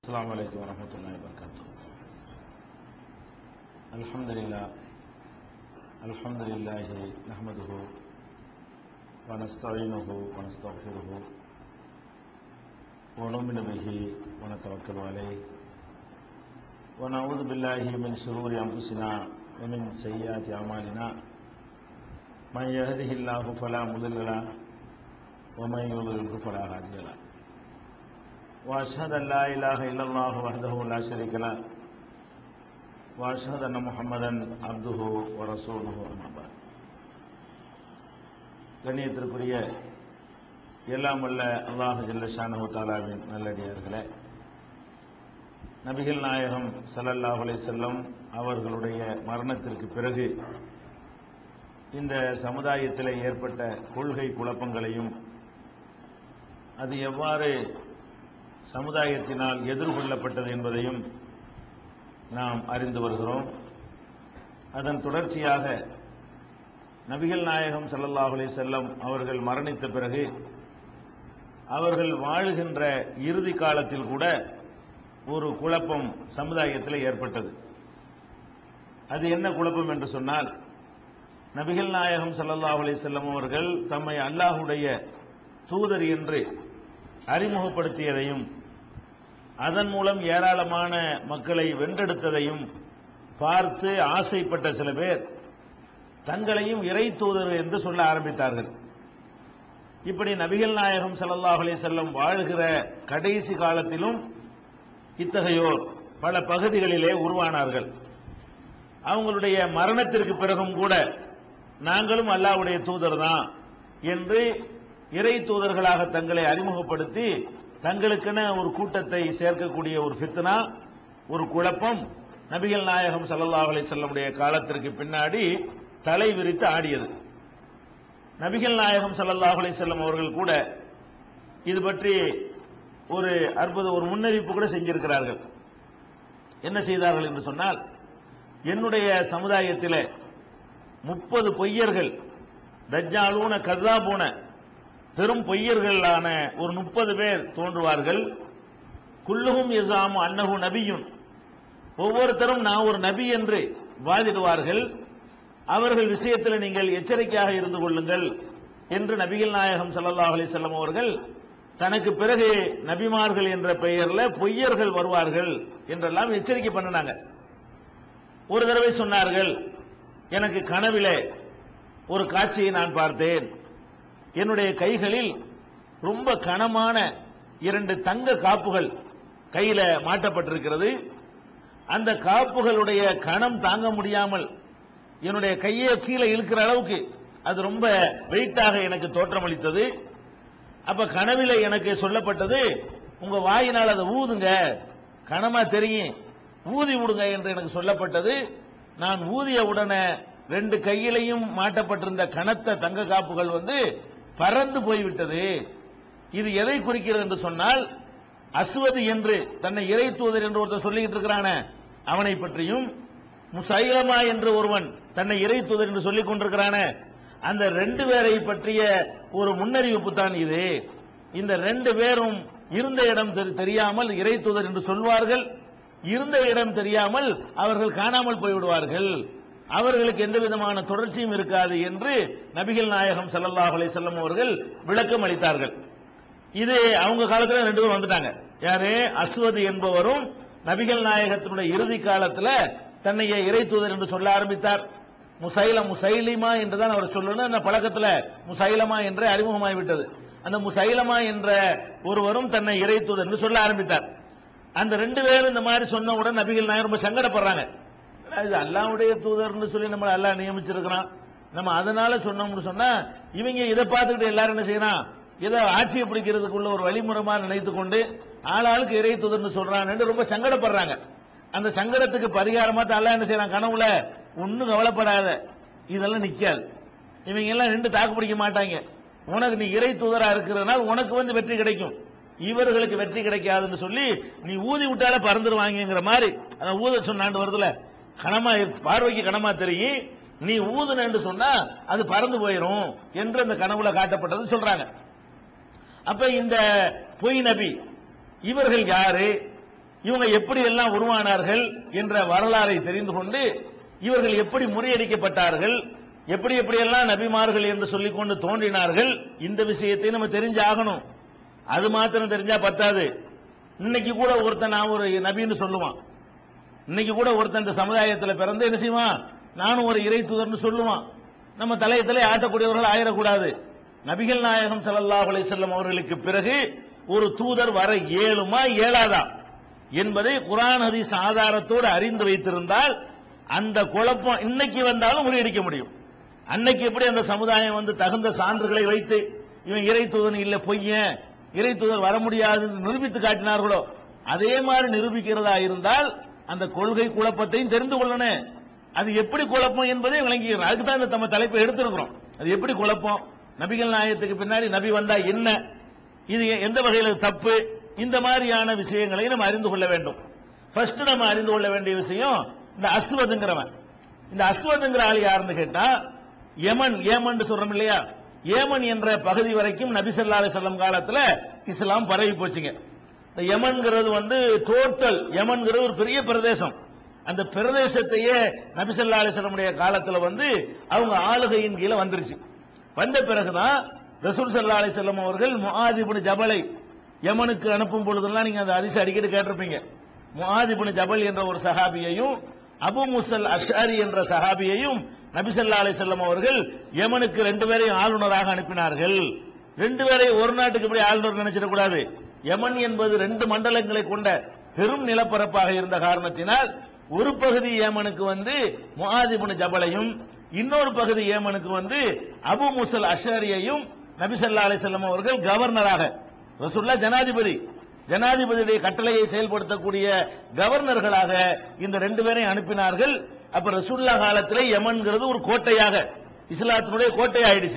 السلام عليكم ورحمة الله وبركاته الحمد لله الحمد لله نحمده ونستعينه ونستغفره ونؤمن به ونتوكل عليه ونعوذ بالله من شرور أنفسنا ومن سيئات أعمالنا من يهده الله فلا مضل له ومن يضلله فلا هادي له واشهد ان لا اله الا الله وحده لا شريك له واشهد ان محمدا عبده ورسوله اما بعد கண்ணியத்திற்குரிய எல்லாம் வல்ல அல்லாஹ் ஜல்லஷானஹு தாலாவின் நல்லடியார்களே நபிகள் நாயகம் ஸல்லல்லாஹு அலைஹி வஸல்லம் அவர்களுடைய மரணத்திற்கு பிறகு இந்த சமுதாயத்தில் ஏற்பட்ட கொள்கை குழப்பங்களையும் அது எவ்வாறு சமுதாயத்தினால் எதிர்கொள்ளப்பட்டது என்பதையும் நாம் அறிந்து வருகிறோம் அதன் தொடர்ச்சியாக நபிகள் நாயகம் ஸல்லல்லாஹு அலைஹி செல்லம் அவர்கள் மரணித்த பிறகு அவர்கள் வாழுகின்ற இறுதி காலத்தில் கூட ஒரு குழப்பம் சமுதாயத்தில் ஏற்பட்டது அது என்ன குழப்பம் என்று சொன்னால் நபிகள் நாயகம் ஸல்லல்லாஹு அலைஹி செல்லம் அவர்கள் தம்மை அல்லாஹுடைய தூதர் என்று அறிமுகப்படுத்தியதையும் அதன் மூலம் ஏராளமான மக்களை வென்றெடுத்ததையும் பார்த்து ஆசைப்பட்ட சில பேர் தங்களையும் இறை தூதர் என்று சொல்ல ஆரம்பித்தார்கள் இப்படி நபிகள் நாயகம் ஸல்லல்லாஹு அலைஹி செல்லம் வாழ்கிற கடைசி காலத்திலும் இத்தகையோர் பல பகுதிகளிலே உருவானார்கள் அவங்களுடைய மரணத்திற்கு பிறகும் கூட நாங்களும் அல்லாஹ்வுடைய தூதர் தான் என்று இறை தூதர்களாக தங்களை அறிமுகப்படுத்தி தங்களுக்கென ஒரு கூட்டத்தை சேர்க்கக்கூடிய ஒரு ஃபித்னா ஒரு குழப்பம் நபிகள் நாயகம் ஸல்லல்லாஹு அலைஹி வஸல்லமுடைய காலத்திற்கு பின்னாடி தலை விரித்து ஆடியது நபிகள் நாயகம் ஸல்லல்லாஹு அலைஹி வஸல்லம் அவர்கள் கூட இது பற்றி ஒரு அற்புத ஒரு முன்னறிவிப்பு கூட செஞ்சிருக்கிறார்கள் என்ன செய்தார்கள் என்று சொன்னால் என்னுடைய சமுதாயத்தில் முப்பது பொய்யர்கள் தஜ்ஜாலூன கதாபூன பெரும் பொய்யர்களான ஒரு முப்பது பேர் தோன்றுவார்கள் குல்லுகும் எசாமு அன்னகு நபியும் ஒவ்வொருத்தரும் நான் ஒரு நபி என்று வாதிடுவார்கள் அவர்கள் விஷயத்தில் நீங்கள் எச்சரிக்கையாக இருந்து கொள்ளுங்கள் என்று நபிகள் நாயகம் ஸல்லல்லாஹு அலைஹி வஸல்லம் அவர்கள் தனக்கு பிறகு நபிமார்கள் என்ற பெயர்ல பொய்யர்கள் வருவார்கள் என்றெல்லாம் எச்சரிக்கை பண்ணினாங்க ஒரு தடவை சொன்னார்கள் எனக்கு கனவிலே ஒரு காட்சியை நான் பார்த்தேன் என்னுடைய கைகளில் ரொம்ப கனமான இரண்டு தங்க காப்புகள் கையில மாட்டப்பட்டிருக்கிறது அந்த காப்புகளுடைய கணம் தாங்க முடியாமல் என்னுடைய கையை கீழே இழுக்கிற அளவுக்கு அது ரொம்ப வெயிட்டாக எனக்கு தோற்றமளித்தது அப்ப கனவில எனக்கு சொல்லப்பட்டது உங்க வாயினால் அதை ஊதுங்க கனமா தெரியும் ஊதி விடுங்க என்று எனக்கு சொல்லப்பட்டது நான் ஊதிய உடனே ரெண்டு கையிலையும் மாட்டப்பட்டிருந்த கனத்த தங்க காப்புகள் வந்து பறந்து போய்விட்டது இது எதை குறிக்கிறது என்று சொன்னால் அசுவது என்று தன்னை இறை தூதர் என்று ஒருத்தர் சொல்லிக்கிட்டு இருக்கிறான அவனை பற்றியும் முசைலமா என்று ஒருவன் தன்னை இறை தூதர் என்று சொல்லிக் கொண்டிருக்கிறான அந்த ரெண்டு பேரை பற்றிய ஒரு முன்னறிவிப்பு தான் இது இந்த ரெண்டு பேரும் இருந்த இடம் தெரி- தெரியாமல் இறை தூதர் என்று சொல்வார்கள் இருந்த இடம் தெரியாமல் அவர்கள் காணாமல் போய்விடுவார்கள் அவர்களுக்கு எந்த விதமான தொடர்ச்சியும் இருக்காது என்று நபிகள் நாயகம் ஸல்லல்லாஹு அலைஹி வஸல்லம் அவர்கள் விளக்கம் அளித்தார்கள் இது அவங்க காலத்துல ரெண்டு பேரும் வந்துட்டாங்க யாரு அஸ்வது என்பவரும் நபிகள் நாயகத்தினுடைய இறுதி காலத்துல தன்னை இறை தூதர் என்று சொல்ல ஆரம்பித்தார் முசைல முசைலிமா என்றுதான் அவர் சொல்லணும் அந்த பழக்கத்துல முசைலமா என்று அறிமுகமாகி விட்டது அந்த முசைலமா என்ற ஒருவரும் தன்னை இறை தூதர் என்று சொல்ல ஆரம்பித்தார் அந்த ரெண்டு பேரும் இந்த மாதிரி சொன்ன உடனே நபிகள் நாயகம் ரொம்ப சங்கடப்படுறாங்க இது அல்லாவுடைய தூதர்னு சொல்லி நம்ம அல்லாஹ் நியமிச்சிருக்கிறான் நம்ம அதனால சொன்னோம்னு சொன்னா இவங்க இதை பார்த்துக்கிட்டு எல்லாரும் என்ன செய்யறான் இதை ஆட்சியை பிடிக்கிறதுக்குள்ள ஒரு வழிமுறைமா நினைத்து கொண்டு ஆளாளுக்கு இறை தூதர்னு சொல்றான்னு ரொம்ப சங்கடப்படுறாங்க அந்த சங்கடத்துக்கு பரிகாரமா தான் அல்லாஹ் என்ன செய்யறான் கனவுல ஒன்னும் கவலைப்படாத இதெல்லாம் நிக்காது இவங்க எல்லாம் ரெண்டு தாக்கு பிடிக்க மாட்டாங்க உனக்கு நீ இறை தூதரா இருக்கிறதுனால உனக்கு வந்து வெற்றி கிடைக்கும் இவர்களுக்கு வெற்றி கிடைக்காதுன்னு சொல்லி நீ ஊதி விட்டாலே பறந்துருவாங்கங்கிற மாதிரி அதான் ஊத சொன்னாண்டு வருதுல கனமா இருக்கு, பார்வைக்கு கனமா தெரியும் நீ ஊதுனன்னு சொன்னா அது பறந்து போயிடும் என்று அந்த கனவுல காட்டப்பட்டது சொல்றாங்க அப்ப இந்த பொய் நபி இவர்கள் யாரு இவங்க எப்படி எல்லாம் உருவானார்கள் என்ற வரலாறை தெரிந்து கொண்டு இவர்கள் எப்படி முறியடிக்கப்பட்டார்கள் எப்படி எப்படியெல்லாம் நபிமார்கள் என்று சொல்லிக்கொண்டு தோன்றினார்கள் இந்த விஷயத்தை நம்ம தெரிஞ்சாகணும் அது மாத்திரம் தெரிஞ்சா பத்தாது இன்னைக்கு கூட ஒருத்தன் நான் ஒரு நபின்னு சொல்லுவான் இன்னைக்கு கூட ஒருத்தன் இந்த சமுதாயத்தில் பிறந்து என்ன செய்வான் நானும் ஒரு இறை தூதர்னு சொல்லுவான் நம்ம தலையத்திலே ஆட்டக்கூடியவர்கள் ஆயிடக்கூடாது நபிகள் நாயகம் ஸல்லல்லாஹு அலைஹி வஸல்லம் அவர்களுக்கு பிறகு ஒரு தூதர் வர இயலுமா இயலாதா என்பதை குர்ஆன் ஹதீஸ் ஆதாரத்தோடு அறிந்து வைத்திருந்தால் அந்த குழப்பம் இன்னைக்கு வந்தாலும் முறியடிக்க முடியும் அன்னைக்கு எப்படி அந்த சமுதாயம் வந்து தகுந்த சான்றுகளை வைத்து இவன் இறை தூதன் இல்ல பொய்யன் இறை தூதர் வர முடியாது நிரூபித்து காட்டினார்களோ அதே மாதிரி நிரூபிக்கிறதா இருந்தால் அந்த கொள்கை குழப்பத்தையும் தெரிந்து கொள்ளணும் அது எப்படி குழப்பம் என்பதை விளங்கிக்கிறோம் அதுக்கு தான் இந்த நம்ம தலைப்பை எடுத்திருக்கிறோம் அது எப்படி குழப்பம் நபிகள் நாயகத்துக்கு பின்னாடி நபி வந்தா என்ன இது எந்த வகையில் தப்பு இந்த மாதிரியான விஷயங்களை நம்ம அறிந்து கொள்ள வேண்டும் ஃபர்ஸ்ட் நம்ம அறிந்து கொள்ள வேண்டிய விஷயம் இந்த அஸ்வதுங்கிறவன் இந்த அஸ்வதுங்கிற ஆள் யாருன்னு கேட்டா யமன் ஏமன் சொல்றோம் இல்லையா ஏமன் என்ற பகுதி வரைக்கும் நபி ஸல்லல்லாஹு அலைஹி வஸல்லம் காலத்துல இஸ்லாம் பரவி போச்சுங்க இந்த யமன்ங்கிறது வந்து டோட்டல் யமன்ங்கிறது ஒரு பெரிய பிரதேசம் அந்த பிரதேசத்தையே நபி ஸல்லல்லாஹு அலைஹி வஸல்லமுடைய காலத்துல வந்து அவங்க ஆளுகையின் கீழே வந்துருச்சு வந்த பிறகுதான் ரசூல் ஸல்லல்லாஹு அலைஹி வஸல்லம் அவர்கள் முஆத் இப்னு ஜபலை யமனுக்கு அனுப்பும் பொழுதெல்லாம் நீங்க அந்த அதிசயம் அடிக்கடி கேட்டிருப்பீங்க முஆத் இப்னு ஜபல் என்ற ஒரு சஹாபியையும் அபு முசல் அஷாரி என்ற சஹாபியையும் நபி ஸல்லல்லாஹு அலைஹி வஸல்லம் அவர்கள் யமனுக்கு ரெண்டு பேரையும் ஆளுநராக அனுப்பினார்கள் ரெண்டு பேரையும் ஒரு நாட்டுக்கு இப்படி ஆளுநர் நினைச்சிடக் கூடாது யமன் என்பது ரெண்டு மண்டலங்களை கொண்ட பெரும் நிலப்பரப்பாக இருந்த காரணத்தினால் ஒரு பகுதி ஏமனுக்கு வந்து முஆதிபுன் ஜபலையும் இன்னொரு பகுதி ஏமனுக்கு வந்து அபு முசல் அஷாரியையும் நபி ஸல்லல்லாஹு அலைஹி வஸல்லம் அவர்கள் கவர்னராக ரசூல்லா ஜனாதிபதி ஜனாதிபதியுடைய கட்டளையை செயல்படுத்தக்கூடிய கவர்னர்களாக இந்த ரெண்டு பேரையும் அனுப்பினார்கள் அப்ப ரசூல்லா காலத்திலே யமன்கிறது ஒரு கோட்டையாக இஸ்லாத்தினுடைய கோட்டை ஆயிடுச்சு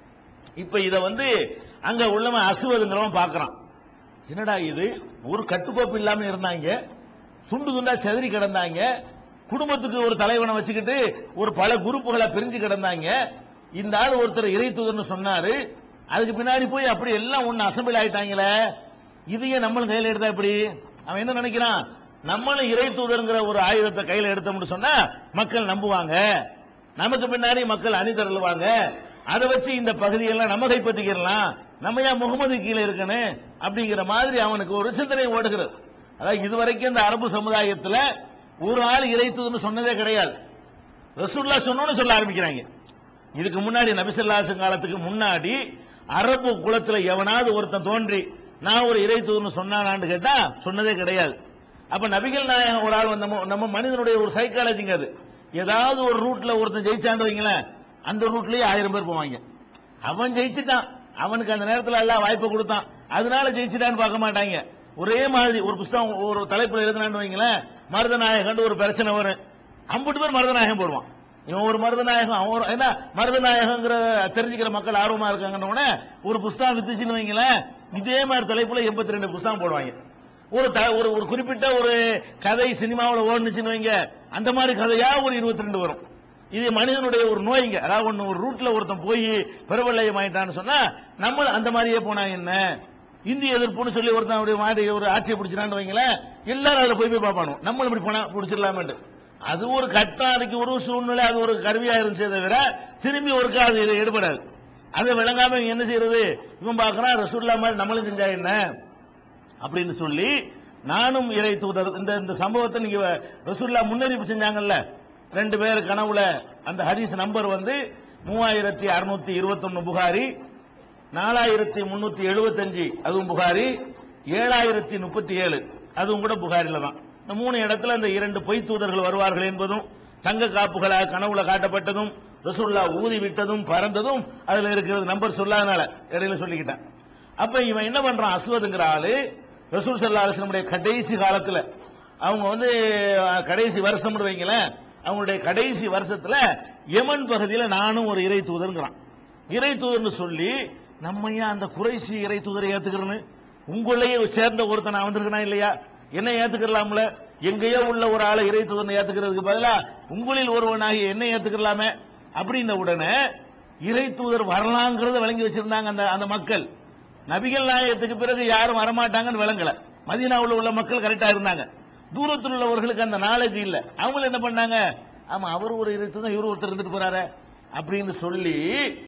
இப்ப இத வந்து அங்க உள்ளவன் அசுவதுங்கிறவன் பார்க்கறான் என்னடா இது ஒரு கட்டுக்கோப்பு இல்லாம இருந்தாங்க துண்டு துண்டா செதறி கிடந்தாங்க குடும்பத்துக்கு ஒரு தலைவனை வச்சுக்கிட்டு ஒரு பல குரூப்புகளை பிரிஞ்சு கிடந்தாங்க இந்த ஆள் ஒருத்தர் இறை தூதர்னு சொன்னாரு அதுக்கு பின்னாடி போய் அப்படி எல்லாம் ஒண்ணு அசம்பிள் ஆயிட்டாங்களே இதையே நம்மளும் கையில எடுத்தா இப்படி அவன் என்ன நினைக்கிறான் நம்மளும் இறை தூதர்ங்கிற ஒரு ஆயுதத்தை கையில எடுத்தோம்னு சொன்னா மக்கள் நம்புவாங்க நமக்கு பின்னாடி மக்கள் அணி திரளுவாங்க அதை வச்சு இந்த பகுதியெல்லாம் நம்ம கைப்பற்றிக்கிறலாம் நம்ம ஏன் முகமது கீழே இருக்கணும் அப்படிங்கிற மாதிரி அவனுக்கு ஒரு சிந்தனை ஓடுகிறது அதாவது இதுவரைக்கும் இந்த அரபு சமுதாயத்துல ஒரு ஆள் இறைத்துதுன்னு சொன்னதே கிடையாது ரசூல்லா சொன்னோன்னு சொல்ல ஆரம்பிக்கிறாங்க இதுக்கு முன்னாடி நபிசல்லாசன் காலத்துக்கு முன்னாடி அரபு குலத்துல எவனாவது ஒருத்தன் தோன்றி நான் ஒரு இறைத்துவன்னு சொன்னானான்னு கேட்டா சொன்னதே கிடையாது அப்ப நபிகள் நாயகம் ஒரு ஆள் வந்து நம்ம நம்ம மனிதனுடைய ஒரு சைக்காலஜிங்க அது ஏதாவது ஒரு ரூட்ல ஒருத்தன் ஜெயிச்சான்னு வைங்களேன் அந்த ரூட்லயே ஆயிரம் பேர் போவாங்க அவன் ஜெயிச்சிட்டான் அவனுக்கு அந்த நேரத்துல எல்லாம் வாய்ப்பை கொடுத்தான் அதனால ஜெயிச்சிட்டான்னு பார்க்க மாட்டாங்க ஒரே மாதிரி ஒரு புஸ்தகம் ஒரு தலைப்புல எழுதுனான்னு வைங்களேன் மருதநாயகன் ஒரு பிரச்சனை வரும் அம்புட்டு பேர் மருதநாயகம் போடுவான் இவன் ஒரு மருதநாயகம் அவன் ஒரு என்ன மருதநாயகங்கிற தெரிஞ்சுக்கிற மக்கள் ஆர்வமா இருக்காங்கன்னு உடனே ஒரு புஸ்தகம் வித்துச்சுன்னு வைங்களேன் இதே மாதிரி தலைப்புல எண்பத்தி ரெண்டு புஸ்தகம் போடுவாங்க ஒரு த- ஒரு ஒரு குறிப்பிட்ட ஒரு கதை சினிமாவில் ஓடுனுச்சுன்னு வைங்க அந்த மாதிரி கதையா ஒரு இருபத்தி ரெண்டு வரும் இது மனிதனுடைய ஒரு நோய்ங்க அதாவது ஒண்ணு ஒரு ரூட்ல ஒருத்தன் போய் பிரபல்யம் ஆயிட்டான்னு சொன்னா நம்ம அந்த மாதிரியே போனா என்ன இந்திய எதிர்ப்புன்னு சொல்லி ஒருத்தன் அப்படி மாடி ஒரு ஆட்சியை பிடிச்சினான்னு வைங்களேன் எல்லாரும் அதுல போய் போய் பார்ப்பானு நம்மளும் இப்படி போனா பிடிச்சிடலாமேட்டு அது ஒரு கட்டம் அதுக்கு ஒரு சூழ்நிலை அது ஒரு கருவியா இருந்துச்சே தவிர திரும்பி ஒருக்கா அது இது ஈடுபடாது அதை விளங்காம இவன் என்ன செய்யறது இவன் பார்க்கறான் ரசூல்லா மாதிரி நம்மளும் செஞ்சா என்ன அப்படின்னு சொல்லி நானும் இறை தூதர் இந்த இந்த சம்பவத்தை நீங்க ரசூல்லா முன்னறிவிப்பு செஞ்சாங்கல்ல ரெண்டு பேர் கனவுல அந்த ஹதீஸ் நம்பர் வந்து மூவாயிரத்தி அறுநூத்தி இருபத்தொன்னு புகாரி நாலாயிரத்தி முன்னூத்தி எழுபத்தஞ்சு அதுவும் புகாரி ஏழாயிரத்தி முப்பத்தி ஏழு அதுவும் கூட புகாரில தான் இந்த மூணு இடத்துல இந்த இரண்டு பொய் தூதர்கள் வருவார்கள் என்பதும் தங்க காப்புகளாக கனவுல காட்டப்பட்டதும் ரசூல்லா ஊதி விட்டதும் பறந்ததும் அதுல இருக்கிறது நம்பர் சொல்லாதனால இடையில சொல்லிக்கிட்டேன் அப்ப இவன் என்ன பண்றான் அஸ்வதுங்கிற ஆளு ரசூல் சல்லா அலிஸ்லமுடைய கடைசி காலத்துல அவங்க வந்து அஹ், கடைசி வருஷம் வைங்களேன் அவங்களுடைய கடைசி வருஷத்துல யமன் பகுதியில நானும் ஒரு இறை தூதருங்கிறான் இறை தூதர்னு சொல்லி நம்ம ஏன் அந்த குறைசி இறை தூதரை ஏத்துக்கிறேன்னு உங்களையே சேர்ந்த ஒருத்தன் நான் வந்திருக்கனா இல்லையா என்ன ஏத்துக்கலாம்ல எங்கேயோ உள்ள ஒரு ஆளை இறை தூதனை ஏத்துக்கிறதுக்கு பதிலா உங்களில் ஒருவனாகி என்ன ஏத்துக்கலாமே அப்படின்ன உடனே இறை தூதர் வரலாங்கிறத விளங்கி வச்சிருந்தாங்க அந்த அந்த மக்கள் நபிகள் நாயகத்துக்கு பிறகு யாரும் வரமாட்டாங்கன்னு விளங்கல மதீனாவுல உள்ள மக்கள் கரெக்டா இருந்தாங்க தூரத்தில் உள்ளவர்களுக்கு அந்த நாலேஜ் இல்ல அவங்க என்ன பண்ணாங்க ஆமா அவர் ஒரு இருட்டு தான் இவர் ஒருத்தர் இருந்துட்டு போறாரு அப்படின்னு சொல்லி